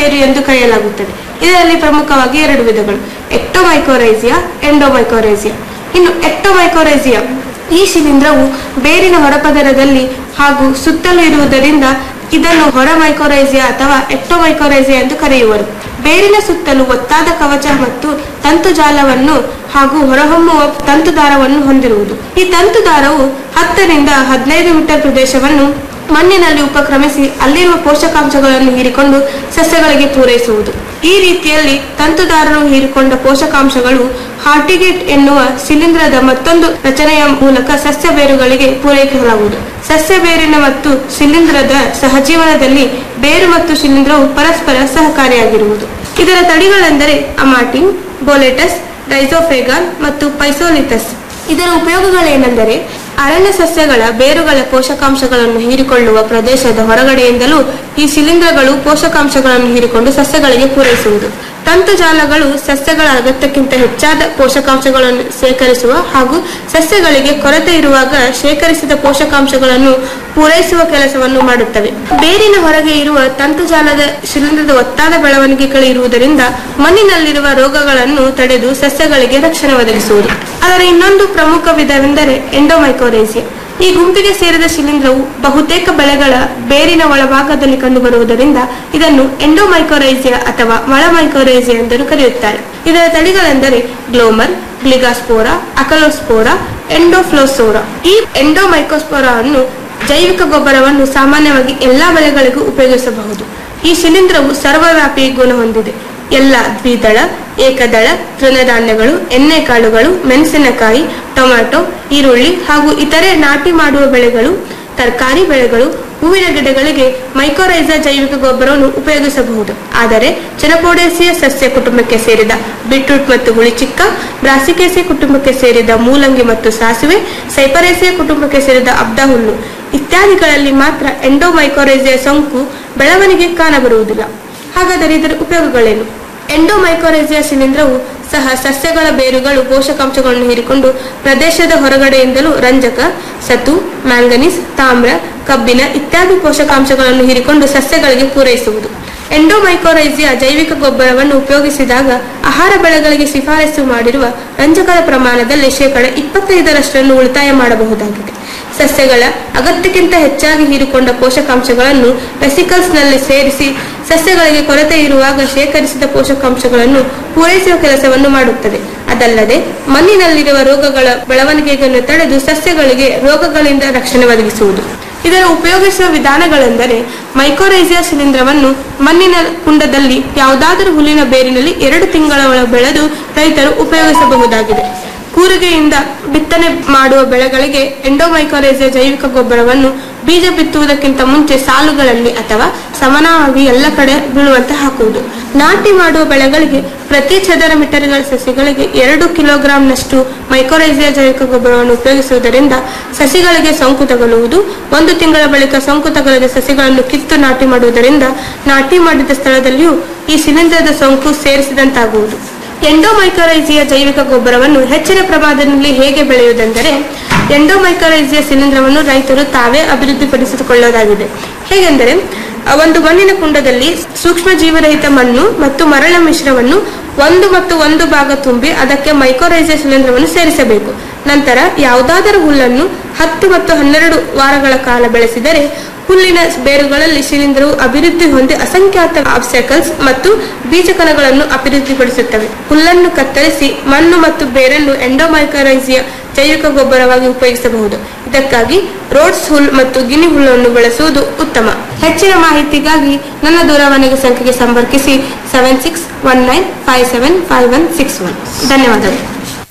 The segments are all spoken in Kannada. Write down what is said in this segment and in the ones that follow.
ಬೇರು ಎಂದು ಕರೆಯಲಾಗುತ್ತದೆ ಇದರಲ್ಲಿ ಪ್ರಮುಖವಾಗಿ ಎರಡು ವಿಧಗಳು ಎಕ್ಟೋಮೈಕೋರೈಸಿಯಾ ಎಂಡೋಮೈಕೋರೈಸಿಯಾ ಇನ್ನು ಎಕ್ಟೋಮೈಕೋರೈಸಿಯಾ ಈ ಶಿಲೀಂಧ್ರವು ಬೇರಿನ ಹೊರಪದರದಲ್ಲಿ ಹಾಗೂ ಸುತ್ತಲೂ ಇರುವುದರಿಂದ ಇದನ್ನು ಹೊರಮೈಕೋರೈಸಿಯಾ ಅಥವಾ ಎಕ್ಟೋಮೈಕೋರೈಸಿಯಾ ಎಂದು ಕರೆಯುವರು ಬೇರಿನ ಸುತ್ತಲೂ ಒತ್ತಾದ ಕವಚ ಮತ್ತು ತಂತುಜಾಲವನ್ನು ಹಾಗೂ ಹೊರಹೊಮ್ಮುವ ತಂತುದಾರವನ್ನು ಹೊಂದಿರುವುದು ಈ ತಂತುದಾರವು ಹತ್ತರಿಂದ ಹದಿನೈದು ಮೀಟರ್ ಪ್ರದೇಶವನ್ನು ಮಣ್ಣಿನಲ್ಲಿ ಉಪಕ್ರಮಿಸಿ ಅಲ್ಲಿರುವ ಪೋಷಕಾಂಶಗಳನ್ನು ಹೀರಿಕೊಂಡು ಸಸ್ಯಗಳಿಗೆ ಪೂರೈಸುವುದು ಈ ರೀತಿಯಲ್ಲಿ ತಂತುದಾರರು ಹೀರಿಕೊಂಡ ಪೋಷಕಾಂಶಗಳು ಹಾರ್ಟಿಗೇಟ್ ಎನ್ನುವ ಶಿಲೀಂಧ್ರದ ಮತ್ತೊಂದು ರಚನೆಯ ಮೂಲಕ ಸಸ್ಯ ಬೇರುಗಳಿಗೆ ಪೂರೈಸಲಾಗುವುದು ಸಸ್ಯ ಬೇರಿನ ಮತ್ತು ಶಿಲೀಂಧ್ರದ ಸಹಜೀವನದಲ್ಲಿ ಬೇರು ಮತ್ತು ಶಿಲೀಂಧ್ರವು ಪರಸ್ಪರ ಸಹಕಾರಿಯಾಗಿರುವುದು ಇದರ ತಳಿಗಳೆಂದರೆ ಅಮಾಟಿನ್ ಬೋಲೆಟಸ್ ರೈಸೋಫೇಗಾನ್ ಮತ್ತು ಪೈಸೋಲಿತಸ್ ಇದರ ಉಪಯೋಗಗಳೇನೆಂದರೆ ಅರಣ್ಯ ಸಸ್ಯಗಳ ಬೇರುಗಳ ಪೋಷಕಾಂಶಗಳನ್ನು ಹೀರಿಕೊಳ್ಳುವ ಪ್ರದೇಶದ ಹೊರಗಡೆಯಿಂದಲೂ ಈ ಶಿಲೀಂಧ್ರಗಳು ಪೋಷಕಾಂಶಗಳನ್ನು ಹೀರಿಕೊಂಡು ಸಸ್ಯಗಳಿಗೆ ಪೂರೈಸುವುದು ತಂತುಜಾಲಗಳು ಸಸ್ಯಗಳ ಅಗತ್ಯಕ್ಕಿಂತ ಹೆಚ್ಚಾದ ಪೋಷಕಾಂಶಗಳನ್ನು ಶೇಖರಿಸುವ ಹಾಗೂ ಸಸ್ಯಗಳಿಗೆ ಕೊರತೆ ಇರುವಾಗ ಶೇಖರಿಸಿದ ಪೋಷಕಾಂಶಗಳನ್ನು ಪೂರೈಸುವ ಕೆಲಸವನ್ನು ಮಾಡುತ್ತವೆ ಬೇರಿನ ಹೊರಗೆ ಇರುವ ತಂತುಜಾಲದ ಶಿಲೀಂಧ್ರದ ಒತ್ತಾದ ಬೆಳವಣಿಗೆಗಳು ಇರುವುದರಿಂದ ಮಣ್ಣಿನಲ್ಲಿರುವ ರೋಗಗಳನ್ನು ತಡೆದು ಸಸ್ಯಗಳಿಗೆ ರಕ್ಷಣೆ ಒದಗಿಸುವುದು ಅದರ ಇನ್ನೊಂದು ಪ್ರಮುಖ ವಿಧವೆಂದರೆ ಎಂಡೋಮೈಕೋರೈಸಿಯಾ ಈ ಗುಂಪಿಗೆ ಸೇರಿದ ಶಿಲೀಂಧ್ರವು ಬಹುತೇಕ ಬೆಳೆಗಳ ಬೇರಿನ ಒಳಭಾಗದಲ್ಲಿ ಕಂಡುಬರುವುದರಿಂದ ಇದನ್ನು ಎಂಡೋಮೈಕೋರೈಸಿಯಾ ಅಥವಾ ಒಳಮೈಕೋರೈಸಿಯಾ ಎಂದು ಕರೆಯುತ್ತಾರೆ ಇದರ ತಳಿಗಳೆಂದರೆ ಗ್ಲೋಮರ್ ಗ್ಲಿಗಾಸ್ಪೋರಾ ಅಕಲೋಸ್ಪೋರಾ ಎಂಡೋಫ್ಲೋಸೋರಾ ಈ ಎಂಡೋಮೈಕೋಸ್ಪೋರಾ ಅನ್ನು ಜೈವಿಕ ಗೊಬ್ಬರವನ್ನು ಸಾಮಾನ್ಯವಾಗಿ ಎಲ್ಲಾ ಬೆಳೆಗಳಿಗೂ ಉಪಯೋಗಿಸಬಹುದು ಈ ಶಿಲೀಂಧ್ರವು ಸರ್ವವ್ಯಾಪಿ ಗುಣ ಹೊಂದಿದೆ ಎಲ್ಲ ದ್ವಿದಳ ಏಕದಳ ತೃಣಧಾನ್ಯಗಳು ಎಣ್ಣೆಕಾಳುಗಳು ಮೆಣಸಿನಕಾಯಿ ಟೊಮ್ಯಾಟೊ ಈರುಳ್ಳಿ ಹಾಗೂ ಇತರೆ ನಾಟಿ ಮಾಡುವ ಬೆಳೆಗಳು ತರಕಾರಿ ಬೆಳೆಗಳು ಹೂವಿನ ಗಿಡಗಳಿಗೆ ಮೈಕೋರೈಸಾ ಜೈವಿಕ ಗೊಬ್ಬರವನ್ನು ಉಪಯೋಗಿಸಬಹುದು ಆದರೆ ಚೆನಪೋಡೇಸಿಯ ಸಸ್ಯ ಕುಟುಂಬಕ್ಕೆ ಸೇರಿದ ಬೀಟ್ರೂಟ್ ಮತ್ತು ಹುಳಿಚಿಕ್ಕ ಬ್ರಾಸಿಕೇಸಿ ಕುಟುಂಬಕ್ಕೆ ಸೇರಿದ ಮೂಲಂಗಿ ಮತ್ತು ಸಾಸಿವೆ ಸೈಪರೇಸಿಯ ಕುಟುಂಬಕ್ಕೆ ಸೇರಿದ ಅಬ್ದ ಹುಲ್ಲು ಇತ್ಯಾದಿಗಳಲ್ಲಿ ಮಾತ್ರ ಎಂಡೋಮೈಕೋರೈಸಿಯ ಸೋಂಕು ಬೆಳವಣಿಗೆ ಕಾಣಬರುವುದಿಲ್ಲ ಹಾಗಾದರೆ ಇದರ ಉಪಯೋಗಗಳೇನು ಎಂಡೋಮೈಕೋರೈಸಿಯಾ ಶಿಲೀಂಧ್ರವು ಸಹ ಸಸ್ಯಗಳ ಬೇರುಗಳು ಪೋಷಕಾಂಶಗಳನ್ನು ಹೀರಿಕೊಂಡು ಪ್ರದೇಶದ ಹೊರಗಡೆಯಿಂದಲೂ ರಂಜಕ ಸತು ಮ್ಯಾಂಗನೀಸ್ ತಾಮ್ರ ಕಬ್ಬಿಣ ಇತ್ಯಾದಿ ಪೋಷಕಾಂಶಗಳನ್ನು ಹೀರಿಕೊಂಡು ಸಸ್ಯಗಳಿಗೆ ಪೂರೈಸುವುದು ಎಂಡೋಮೈಕೋರೈಸಿಯಾ ಜೈವಿಕ ಗೊಬ್ಬರವನ್ನು ಉಪಯೋಗಿಸಿದಾಗ ಆಹಾರ ಬೆಳೆಗಳಿಗೆ ಶಿಫಾರಸು ಮಾಡಿರುವ ರಂಜಕದ ಪ್ರಮಾಣದಲ್ಲಿ ಶೇಕಡ ಇಪ್ಪತ್ತೈದರಷ್ಟನ್ನು ಉಳಿತಾಯ ಮಾಡಬಹುದಾಗಿದೆ ಸಸ್ಯಗಳ ಅಗತ್ಯಕ್ಕಿಂತ ಹೆಚ್ಚಾಗಿ ಹೀರಿಕೊಂಡ ಪೋಷಕಾಂಶಗಳನ್ನು ವೆಸಿಕಲ್ಸ್ನಲ್ಲಿ ಸೇರಿಸಿ ಸಸ್ಯಗಳಿಗೆ ಕೊರತೆ ಇರುವಾಗ ಶೇಖರಿಸಿದ ಪೋಷಕಾಂಶಗಳನ್ನು ಪೂರೈಸುವ ಕೆಲಸವನ್ನು ಮಾಡುತ್ತದೆ ಅದಲ್ಲದೆ ಮಣ್ಣಿನಲ್ಲಿರುವ ರೋಗಗಳ ಬೆಳವಣಿಗೆಯನ್ನು ತಡೆದು ಸಸ್ಯಗಳಿಗೆ ರೋಗಗಳಿಂದ ರಕ್ಷಣೆ ಒದಗಿಸುವುದು ಇದರ ಉಪಯೋಗಿಸುವ ವಿಧಾನಗಳೆಂದರೆ ಮೈಕೋರೈಸಿಯಾ ಶಿಲೀಂಧ್ರವನ್ನು ಮಣ್ಣಿನ ಕುಂಡದಲ್ಲಿ ಯಾವುದಾದರೂ ಹುಲ್ಲಿನ ಬೇರಿನಲ್ಲಿ ಎರಡು ತಿಂಗಳ ಒಳ ಬೆಳೆದು ರೈತರು ಉಪಯೋಗಿಸಬಹುದಾಗಿದೆ ಕೂರಿಗೆಯಿಂದ ಬಿತ್ತನೆ ಮಾಡುವ ಬೆಳೆಗಳಿಗೆ ಎಂಡೋಮೈಕೋರೈಸಿಯಾ ಜೈವಿಕ ಗೊಬ್ಬರವನ್ನು ಬೀಜ ಬಿತ್ತುವುದಕ್ಕಿಂತ ಮುಂಚೆ ಸಾಲುಗಳಲ್ಲಿ ಅಥವಾ ಸಮಾನವಾಗಿ ಎಲ್ಲ ಕಡೆ ಬೀಳುವಂತೆ ಹಾಕುವುದು ನಾಟಿ ಮಾಡುವ ಬೆಳೆಗಳಿಗೆ ಪ್ರತಿ ಚದರ ಮೀಟರ್ಗಳ ಸಸಿಗಳಿಗೆ ಎರಡು ಕಿಲೋಗ್ರಾಂನಷ್ಟು ಮೈಕೋರೈಸಿಯಾ ಜೈವಿಕ ಗೊಬ್ಬರವನ್ನು ಉಪಯೋಗಿಸುವುದರಿಂದ ಸಸಿಗಳಿಗೆ ಸೋಂಕು ತಗುಲುವುದು ಒಂದು ತಿಂಗಳ ಬಳಿಕ ಸೋಂಕು ತಗುಲದ ಸಸಿಗಳನ್ನು ಕಿತ್ತು ನಾಟಿ ಮಾಡುವುದರಿಂದ ನಾಟಿ ಮಾಡಿದ ಸ್ಥಳದಲ್ಲಿಯೂ ಈ ಶಿಲೀಂಧ್ರದ ಸೋಂಕು ಸೇರಿಸಿದಂತಾಗುವುದು ಎಂಡೋಮೈಕೋರೈಸಿಯಾ ಜೈವಿಕ ಗೊಬ್ಬರವನ್ನು ಹೆಚ್ಚಿನ ಪ್ರಮಾಣದಲ್ಲಿ ಹೇಗೆ ಬೆಳೆಯುವುದೆಂದರೆ ಎಂಡೋಮೈಕೋರೈಸಿಯಾ ಶಿಲೀಂಧ್ರವನ್ನು ರೈತರು ತಾವೇ ಅಭಿವೃದ್ಧಿಪಡಿಸಿಕೊಳ್ಳೋದಾಗಿದೆ ಹೇಗೆಂದರೆ ಆ, ಒಂದು ಮಣ್ಣಿನ ಕುಂಡದಲ್ಲಿ ಸೂಕ್ಷ್ಮ ಜೀವರಹಿತ ಮಣ್ಣು ಮತ್ತು ಮರಳ ಮಿಶ್ರವನ್ನು ಒಂದು ಮತ್ತು ಒಂದು ಭಾಗ ತುಂಬಿ ಅದಕ್ಕೆ ಮೈಕೋರೈಸಿಯಾ ಶಿಲೀಂಧ್ರವನ್ನು ಸೇರಿಸಬೇಕು ನಂತರ ಯಾವುದಾದರೂ ಹುಲ್ಲನ್ನು ಹತ್ತು ಮತ್ತು ಹನ್ನೆರಡು ವಾರಗಳ ಕಾಲ ಬೆಳೆಸಿದರೆ ಹುಲ್ಲಿನ ಬೇರುಗಳಲ್ಲಿ ಶಿಲೀಂಧ್ರವು ಅಭಿವೃದ್ಧಿ ಹೊಂದಿ ಅಸಂಖ್ಯಾತ ಆಬ್ಸೆಕಲ್ಸ್ ಮತ್ತು ಬೀಜಕಣಗಳನ್ನು ಅಭಿವೃದ್ಧಿಪಡಿಸುತ್ತವೆ ಹುಲ್ಲನ್ನು ಕತ್ತರಿಸಿ ಮಣ್ಣು ಮತ್ತು ಬೇರನ್ನು ಎಂಡೋಮೈಕೋರೈಸಿಯಾ ಜೈವಿಕ ಗೊಬ್ಬರವಾಗಿ ಉಪಯೋಗಿಸಬಹುದು ಇದಕ್ಕಾಗಿ ರೋಡ್ಸ್ ಹುಲ್ ಮತ್ತು ಗಿನಿ ಹುಲ್ಲನ್ನು ಬಳಸುವುದು ಉತ್ತಮ ಹೆಚ್ಚಿನ ಮಾಹಿತಿಗಾಗಿ ನನ್ನ ದೂರವಾಣಿ ಸಂಖ್ಯೆಗೆ ಸಂಪರ್ಕಿಸಿ seven six one nine five seven five one six one ಧನ್ಯವಾದಗಳು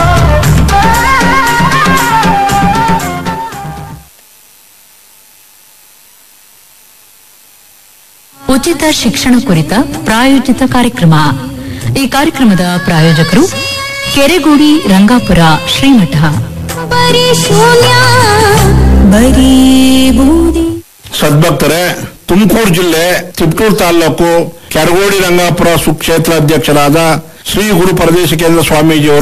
ಉಚಿತ ಶಿಕ್ಷಣ ಕುರಿತ ಪ್ರಾಯೋಜಿತ ಕಾರ್ಯಕ್ರಮ ಈ ಕಾರ್ಯಕ್ರಮದ ಪ್ರಾಯೋಜಕರು ಕೆರೆಗೋಡಿ ರಂಗಾಪುರ ಶ್ರೀಮಠ ಬರೀ ಶೂನ್ಯ ಬರೀ ಬೂದಿ ಸದ್ಭಕ್ತರೇ ತುಮಕೂರು ಜಿಲ್ಲೆ ತಿಪ್ಟೂರು ತಾಲೂಕು ಕೆರಗೋಡಿ ರಂಗಾಪುರ ಸುಕ್ಷೇತ್ರ ಅಧ್ಯಕ್ಷರಾದ ಶ್ರೀ ಗುರು ಪರದೇಶ ಕೇಂದ್ರ ಸ್ವಾಮೀಜಿಯವರು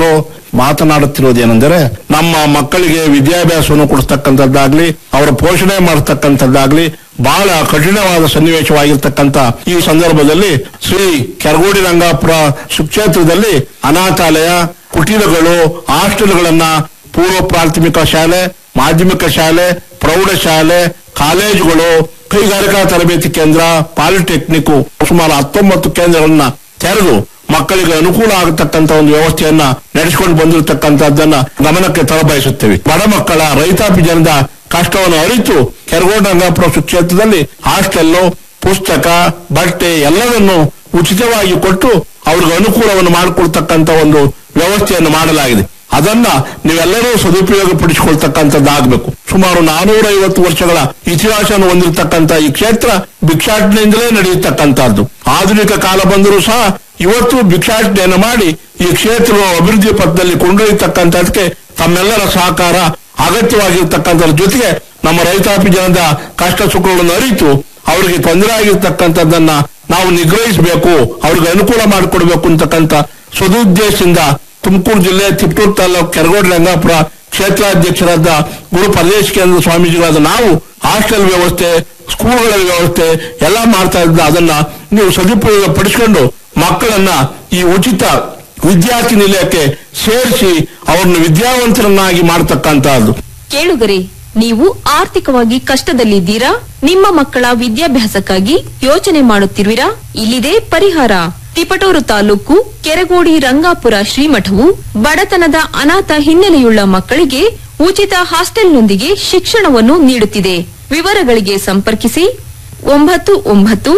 ಮಾತನಾಡುತ್ತಿರುವುದೇನೆಂದರೆ ನಮ್ಮ ಮಕ್ಕಳಿಗೆ ವಿದ್ಯಾಭ್ಯಾಸವನ್ನು ಕೊಡಿಸ್ತಕ್ಕಂಥದ್ದಾಗ್ಲಿ ಅವರ ಪೋಷಣೆ ಮಾಡತಕ್ಕಂಥದ್ದಾಗ್ಲಿ ಬಹಳ ಕಠಿಣವಾದ ಸನ್ನಿವೇಶವಾಗಿರ್ತಕ್ಕಂಥ ಈ ಸಂದರ್ಭದಲ್ಲಿ ಶ್ರೀ ಕೆರಗೋಡಿ ರಂಗಾಪುರ ಸುಕ್ಷೇತ್ರದಲ್ಲಿ ಅನಾಥಾಲಯ ಕುಟೀರಗಳು ಹಾಸ್ಟೆಲ್ಗಳನ್ನ ಪೂರ್ವ ಪ್ರಾಥಮಿಕ ಶಾಲೆ ಮಾಧ್ಯಮಿಕ ಶಾಲೆ ಪ್ರೌಢಶಾಲೆ ಕಾಲೇಜುಗಳು ಕೈಗಾರಿಕಾ ತರಬೇತಿ ಕೇಂದ್ರ ಪಾಲಿಟೆಕ್ನಿಕ್ ಸುಮಾರು ಹತ್ತೊಂಬತ್ತು ಕೇಂದ್ರಗಳನ್ನ ತೆರೆದು ಮಕ್ಕಳಿಗೆ ಅನುಕೂಲ ಆಗತಕ್ಕಂತ ಒಂದು ವ್ಯವಸ್ಥೆಯನ್ನ ನಡೆಸಿಕೊಂಡು ಬಂದಿರತಕ್ಕಂತದ್ದನ್ನ ಗಮನಕ್ಕೆ ತರಬಯಸುತ್ತೇವೆ ಬಡ ಮಕ್ಕಳ ರೈತಾಪಿ ಜನದ ಕಷ್ಟವನ್ನು ಅರಿತು ಕೆರಗೋಡ ರಂಗಾಪುರ ಕ್ಷೇತ್ರದಲ್ಲಿ ಹಾಸ್ಟೆಲ್ಲು ಪುಸ್ತಕ ಬಟ್ಟೆ ಎಲ್ಲವನ್ನು ಉಚಿತವಾಗಿ ಕೊಟ್ಟು ಅವ್ರಿಗೆ ಅನುಕೂಲವನ್ನು ಮಾಡಿಕೊಳ್ತಕ್ಕಂತ ಒಂದು ವ್ಯವಸ್ಥೆಯನ್ನು ಮಾಡಲಾಗಿದೆ ಅದನ್ನ ನೀವೆಲ್ಲರೂ ಸದುಪಯೋಗ ಪಡಿಸಿಕೊಳ್ತಕ್ಕಂಥದ್ದಾಗಬೇಕು ಸುಮಾರು ನಾನೂರ ಐವತ್ತು ವರ್ಷಗಳ ಇತಿಹಾಸವನ್ನು ಹೊಂದಿರತಕ್ಕಂಥ ಈ ಕ್ಷೇತ್ರ ಭಿಕ್ಷಾಟನೆಯಿಂದಲೇ ನಡೆಯತಕ್ಕಂಥದ್ದು ಆಧುನಿಕ ಕಾಲ ಬಂದರೂ ಸಹ ಇವತ್ತು ಭಿಕ್ಷಾಟನೆಯನ್ನು ಮಾಡಿ ಈ ಕ್ಷೇತ್ರವು ಅಭಿವೃದ್ಧಿ ಪಥದಲ್ಲಿ ಕೊಂಡೊಯ್ಯತಕ್ಕಂಥದಕ್ಕೆ ತಮ್ಮೆಲ್ಲರ ಸಹಕಾರ ಅಗತ್ಯವಾಗಿರ್ತಕ್ಕಂಥದ್ರ ಜೊತೆಗೆ ನಮ್ಮ ರೈತಾಪಿ ಜನದ ಕಷ್ಟ ಸುಖಗಳನ್ನು ಅರಿತು ಅವರಿಗೆ ತೊಂದರೆ ಆಗಿರ್ತಕ್ಕಂಥದ್ದನ್ನ ನಾವು ನಿಗ್ರಹಿಸಬೇಕು ಅವ್ರಿಗೆ ಅನುಕೂಲ ಮಾಡಿಕೊಡ್ಬೇಕು ಅಂತಕ್ಕಂಥ ಸದುದ್ದೇಶದಿಂದ ತುಮಕೂರು ಜಿಲ್ಲೆ ತಿಪ್ಟೂರು ತಾಲೂಕು ಕೆರಗೋಡು ರಂಗಾಪುರ ಕ್ಷೇತ್ರಾಧ್ಯಕ್ಷರಾದ ಗುರು ಪರದೇಶ್ ಕೇಂದ್ರ ಸ್ವಾಮೀಜಿಗಳಾದ ನಾವು ಹಾಸ್ಟೆಲ್ ವ್ಯವಸ್ಥೆ ಸ್ಕೂಲ್ಗಳ ವ್ಯವಸ್ಥೆ ಎಲ್ಲ ಮಾಡ್ತಾ ಇದ್ದ ಅದನ್ನ ನೀವು ಸದುಪಯೋಗ ಪಡಿಸಿಕೊಂಡು ಮಕ್ಕಳನ್ನ ಈ ಉಚಿತ ವಿದ್ಯಾರ್ಥಿ ನಿಲಯಕ್ಕೆ ಸೇರಿಸಿ ಅವ್ರನ್ನ ವಿದ್ಯಾವಂತರನ್ನಾಗಿ ಮಾಡತಕ್ಕಂತಹದ್ದು ಕೇಳುಗರೆ ನೀವು ಆರ್ಥಿಕವಾಗಿ ಕಷ್ಟದಲ್ಲಿದ್ದೀರಾ ನಿಮ್ಮ ಮಕ್ಕಳ ವಿದ್ಯಾಭ್ಯಾಸಕ್ಕಾಗಿ ಯೋಚನೆ ಮಾಡುತ್ತಿರುವಿರಾ ಇಲ್ಲಿದೆ ಪರಿಹಾರ ತಿಪಟೂರು ತಾಲೂಕು ಕೆರಗೋಡಿ ರಂಗಾಪುರ ಶ್ರೀಮಠವು ಬಡತನದ ಅನಾಥ ಹಿನ್ನೆಲೆಯುಳ್ಳ ಮಕ್ಕಳಿಗೆ ಉಚಿತ ಹಾಸ್ಟೆಲ್ನೊಂದಿಗೆ ಶಿಕ್ಷಣವನ್ನು ನೀಡುತ್ತಿದೆ ವಿವರಗಳಿಗೆ ಸಂಪರ್ಕಿಸಿ ಒಂಬತ್ತು ಒಂಬತ್ತು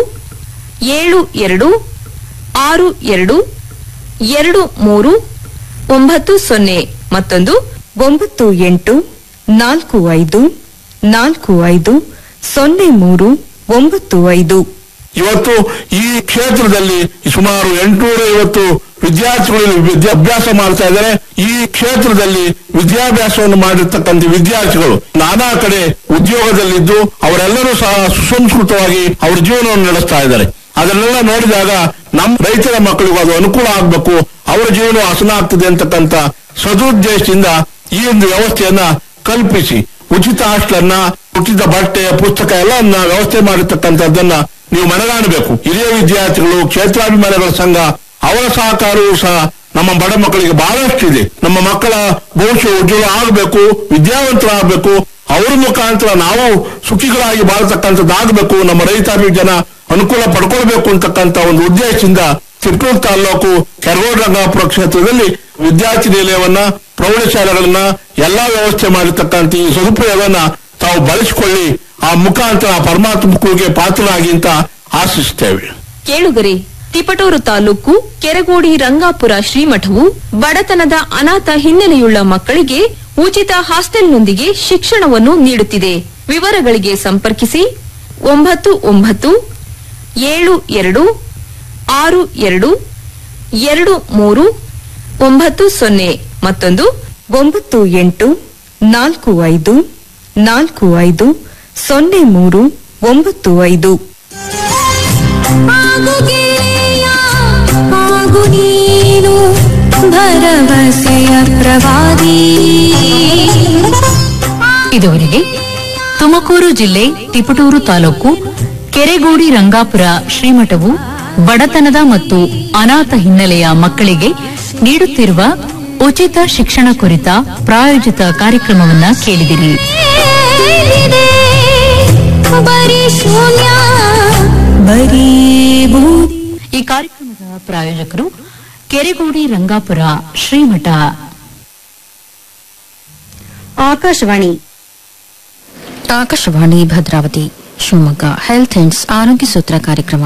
ಏಳು ಎರಡು ಆರು ಎರಡು ಎರಡು ಮೂರು ಒಂಬತ್ತು ಸೊನ್ನೆ ಮತ್ತೊಂದು ಒಂಬತ್ತು ಎಂಟು ನಾಲ್ಕು ಐದು ನಾಲ್ಕು ಐದು ಸೊನ್ನೆ ಮೂರು ಒಂಬತ್ತು ಐದು ಇವತ್ತು ಈ ಕ್ಷೇತ್ರದಲ್ಲಿ ಸುಮಾರು ಎಂಟುನೂರ ಐವತ್ತು ವಿದ್ಯಾರ್ಥಿಗಳು ವಿದ್ಯಾಭ್ಯಾಸ ಮಾಡ್ತಾ ಇದ್ದಾರೆ ಈ ಕ್ಷೇತ್ರದಲ್ಲಿ ವಿದ್ಯಾಭ್ಯಾಸವನ್ನು ಮಾಡಿರ್ತಕ್ಕಂಥ ವಿದ್ಯಾರ್ಥಿಗಳು ನಾನಾ ಕಡೆ ಉದ್ಯೋಗದಲ್ಲಿದ್ದು ಅವರೆಲ್ಲರೂ ಸಹ ಸುಸಂಸ್ಕೃತವಾಗಿ ಅವರ ಜೀವನವನ್ನು ನಡೆಸ್ತಾ ಇದ್ದಾರೆ ಅದನ್ನೆಲ್ಲ ನೋಡಿದಾಗ ನಮ್ಮ ರೈತರ ಮಕ್ಕಳಿಗೂ ಅದು ಅನುಕೂಲ ಆಗಬೇಕು ಅವರ ಜೀವನ ಹಸನ ಆಗ್ತದೆ ಅಂತಕ್ಕಂಥ ಸದುದ್ದೇಶದಿಂದ ಈ ಒಂದು ವ್ಯವಸ್ಥೆಯನ್ನ ಕಲ್ಪಿಸಿ ಉಚಿತ ಹಾಸ್ಟೆಲನ್ನ ಉಚಿತ ಬಟ್ಟೆ ಪುಸ್ತಕ ಎಲ್ಲವನ್ನ ವ್ಯವಸ್ಥೆ ಮಾಡಿರ್ತಕ್ಕಂಥದ್ದನ್ನ ನೀವು ಮನಗಾಣಬೇಕು ಹಿರಿಯ ವಿದ್ಯಾರ್ಥಿಗಳು ಕ್ಷೇತ್ರಾಭಿಮಾನಿಗಳ ಸಂಘ ಅವರ ಸಹಕಾರವೂ ಸಹ ನಮ್ಮ ಬಡ ಮಕ್ಕಳಿಗೆ ಬಹಳಷ್ಟು ಇದೆ ನಮ್ಮ ಮಕ್ಕಳ ಭವಿಷ್ಯ ಉಜ್ವಲ ಆಗಬೇಕು ವಿದ್ಯಾವಂತರಾಗಬೇಕು ಅವ್ರ ಮುಖಾಂತರ ನಾವು ಸುಖಿಗಳಾಗಿ ಬಾಳ್ತಕ್ಕಂಥದ್ದಾಗಬೇಕು ನಮ್ಮ ರೈತಾಪಿ ಜನ ಅನುಕೂಲ ಪಡ್ಕೊಳ್ಬೇಕು ಅಂತಕ್ಕಂಥ ಒಂದು ಉದ್ದೇಶದಿಂದ ತಿಪ್ಪೂರು ತಾಲೂಕು ಕೆರಗೋಡು ರಂಗಾಪುರ ಕ್ಷೇತ್ರದಲ್ಲಿ ವಿದ್ಯಾರ್ಥಿ ನಿಲಯವನ್ನ ಪ್ರೌಢಶಾಲೆಗಳನ್ನ ಎಲ್ಲಾ ವ್ಯವಸ್ಥೆ ಮಾಡಿರ್ತಕ್ಕಂಥ ಈ ಸದುಪಯೋಗವನ್ನ ತಾವು ಬಳಸಿಕೊಳ್ಳಿ ಆ ಮುಖಾಂತರ ಆ ಪರಮಾತ್ಮ ಕೃಪೆಗೆ ಪಾತ್ರರಾಗಿ ಅಂತ ಆಶಿಸ್ತೇವೆ ಕೇಳುಗರೆ ತಿಪಟೂರು ತಾಲೂಕು ಕೆರಗೋಡಿ ರಂಗಾಪುರ ಶ್ರೀಮಠವು ಬಡತನದ ಅನಾಥ ಹಿನ್ನೆಲೆಯುಳ್ಳ ಮಕ್ಕಳಿಗೆ ಉಚಿತ ಹಾಸ್ಟೆಲ್ನೊಂದಿಗೆ ಶಿಕ್ಷಣವನ್ನು ನೀಡುತ್ತಿದೆ ವಿವರಗಳಿಗೆ ಸಂಪರ್ಕಿಸಿ ಒಂಬತ್ತು ಒಂಬತ್ತು ಏಳು ಎರಡು ಆರು ಎರಡು ಎರಡು ಮೂರು ಒಂಬತ್ತು ಸೊನ್ನೆ ಮತ್ತೊಂದು ಒಂಬತ್ತು ಎಂಟು ನಾಲ್ಕು ಐದು ನಾಲ್ಕು ಐದು ಸೊನ್ನೆ ಮೂರು ಒಂಬತ್ತು ಐದು ಆಗು ಗೆಳೆಯ ಆಗು ನೀನು ಭರವಸೆಯ ಪ್ರವಾದಿ ಇದುವರೆಗೆ ತುಮಕೂರು ಜಿಲ್ಲೆ ತಿಪಟೂರು ತಾಲೂಕು ಕೆರೆಗೋಡಿ ರಂಗಾಪುರ ಶ್ರೀಮಠವು ಬಡತನದ ಮತ್ತು ಅನಾಥ ಹಿನ್ನೆಲೆಯ ಮಕ್ಕಳಿಗೆ ನೀಡುತ್ತಿರುವ ಉಚಿತ ಶಿಕ್ಷಣ ಕುರಿತ ಪ್ರಾಯೋಜಿತ ಕಾರ್ಯಕ್ರಮವನ್ನ ಕೇಳಿದಿರಿ ಏನಿದೆ ಬರೀ ಶೂನ್ಯ ಬರೀ ಬೂದಿ ಈ ಕಾರ್ಯಕ್ರಮದ ಪ್ರಾಯೋಜಕರು ಕೆರೆಗೋಡಿ ರಂಗಾಪುರ ಶ್ರೀಮಠ ಆಕಾಶವಾಣಿ ಆಕಾಶವಾಣಿ ಭದ್ರಾವತಿ ಶಿವಮೊಗ್ಗ ಹೆಲ್ತ್ ಅಂಡ್ಸ್ ಆರೋಗ್ಯ ಸೂತ್ರ ಕಾರ್ಯಕ್ರಮ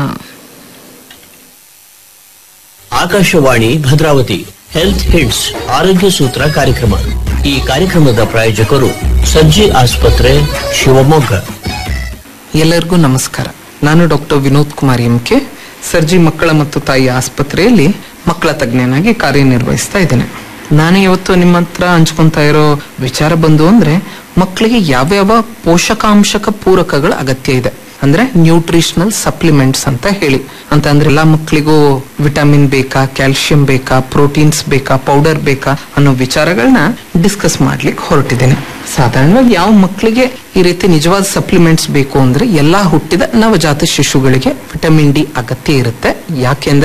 ಆಕಾಶವಾಣಿ ಭದ್ರಾವತಿ ಹೆಲ್ತ್ ಹಿಂಟ್ಸ್ ಆರೋಗ್ಯ ಸೂತ್ರ ಕಾರ್ಯಕ್ರಮ ಈ ಕಾರ್ಯಕ್ರಮದ ಪ್ರಾಯೋಜಕರು ಸಜ್ಜಿ ಆಸ್ಪತ್ರೆ ಶಿವಮೊಗ್ಗ ಎಲ್ಲರಿಗೂ ನಮಸ್ಕಾರ ನಾನು ಡಾಕ್ಟರ್ ವಿನೋದ್ ಕುಮಾರ್ ಎಂಕೆ ಸರ್ಜಿ ಮಕ್ಕಳ ಮತ್ತು ತಾಯಿ ಆಸ್ಪತ್ರೆಯಲ್ಲಿ ಮಕ್ಕಳ ತಜ್ಞನಾಗಿ ಕಾರ್ಯನಿರ್ವಹಿಸ್ತಾ ಇದ್ದೇನೆ ನಾನು ಇವತ್ತು ನಿಮ್ಮ ಹತ್ರ ಹಂಚ್ಕೊಂತಾ ಇರೋ ವಿಚಾರ ಬಂದು ಅಂದ್ರೆ ಮಕ್ಕಳಿಗೆ ಯಾವ್ಯಾವ ಪೋಷಕಾಂಶಕ ಪೂರಕಗಳ ಅಗತ್ಯ ಇದೆ ಅಂದ್ರೆ ನ್ಯೂಟ್ರಿಷನಲ್ ಸಪ್ಲಿಮೆಂಟ್ಸ್ ಅಂತ ಹೇಳಿ ಅಂತ ಅಂದ್ರೆ ಎಲ್ಲಾ ಮಕ್ಕಳಿಗೂ ವಿಟಮಿನ್ ಬೇಕಾ ಕ್ಯಾಲ್ಸಿಯಂ ಬೇಕಾ ಪ್ರೋಟೀನ್ಸ್ ಬೇಕಾ ಪೌಡರ್ ಬೇಕಾ ಅನ್ನೋ ವಿಚಾರಗಳನ್ನ ಡಿಸ್ಕಸ್ ಮಾಡ್ಲಿಕ್ಕೆ ಹೊರಟಿದ್ದೇನೆ ಸಾಧಾರಣವಾಗಿ ಯಾವ ಮಕ್ಕಳಿಗೆ ಈ ರೀತಿ ನಿಜವಾದ ಸಪ್ಲಿಮೆಂಟ್ಸ್ ಬೇಕು ಅಂದ್ರೆ ಎಲ್ಲಾ ಹುಟ್ಟಿದ ನವಜಾತ ಶಿಶುಗಳಿಗೆ ವಿಟಮಿನ್ ಡಿ ಅಗತ್ಯ ಇರುತ್ತೆ ಯಾಕೆಂದ್ರೆ